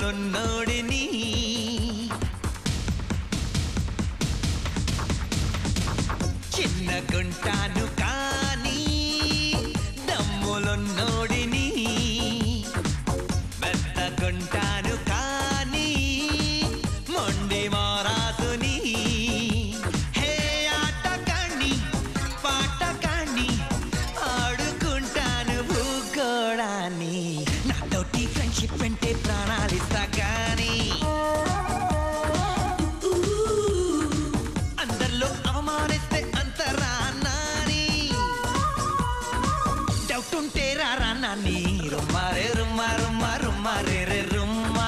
దమ్ములున్నోడిని చిన్నకుంటాను కానీ దమ్ములున్నోడిని మెత్తకుంటాను కానీ మొండి మారాసుని హే ఆటకాన్ని పాటకాన్ని ఆడుకుంటాను భూగోళాన్ని నాతోటి ఫ్రెండ్షిప్ అంటే ప్రాణాలిస్తా కానీ అందరిలో అవమానిస్తే అంతరాన్నాని డౌట్ ఉంటే రారా నాని రుమ్మారే రుమ్మా రుమ్మా రుమ్మా రే రే రుమ్మా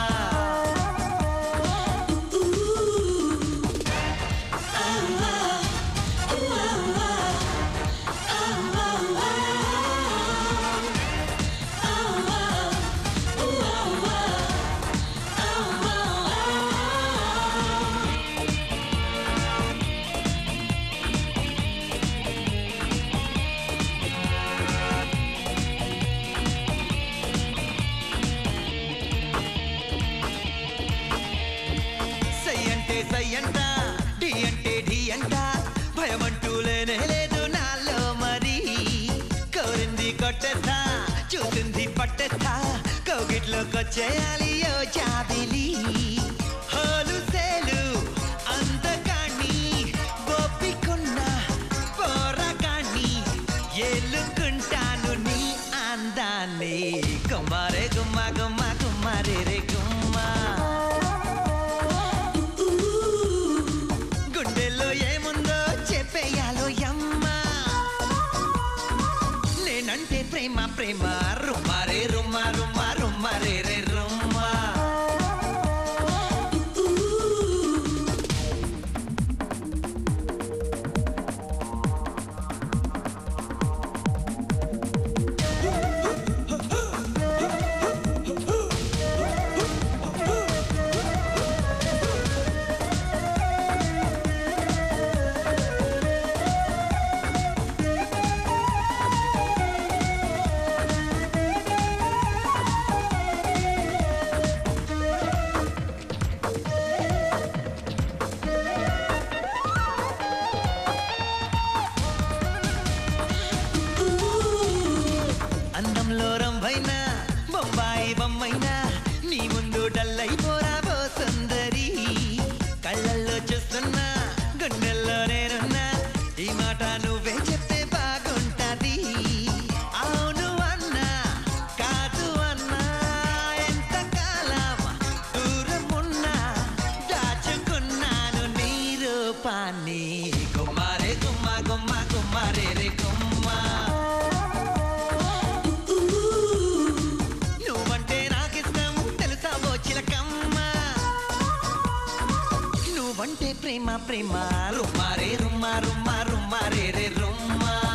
సై అంటే సై అంట డి అంటే డి అంట భయం అంటూ లేనే లేదు నాలో మరి కోరింది కొట్టేస్తా చూసింది పట్టేస్తా కౌగిట్లోకి వచ్చేయాలి ఓ జాబిలి హోలు సేలు అందగాన్ని గోపికున్న పోరగాన్ని ఏలుకుంటాను నీ అందాన్ని కుమారే గుమ్మ గుమ్మ కుమారే రే గుమ్మా గుండెల్లో ఏముందో చెప్పేయాలో యమ్మా నేనంటే ప్రేమ ప్రేమ రుమ్మారే రుమ్మా రుమ్మా రుమ్మారే రే రుమ్మా అందంలో రంభైనా బొంబాయి బొమ్మైనా నీ ముందు డల్లైపోరాబో సుందరి కళ్ళల్లో చూస్తున్నా గుండెల్లో నేనున్నా ఈ మాట నువ్వే చెప్తే బాగుంటది అవును అన్నా కాదు అన్నా ఎంత కాలం దూరం ఉన్నా దాచుకున్నాను నీ రూపాన్ని గుమ్మారే గుమ్మ గుమ్మ గుమ్మారే రే గుమ్మా నువ్వంటే నాకిష్టం తెలుసా ఓ చిలకమ్మ నువ్వంటే ప్రేమ ప్రేమ రుమ్మారే రుమ్మా రుమ్మా రుమ్మారే రే రుమ్మా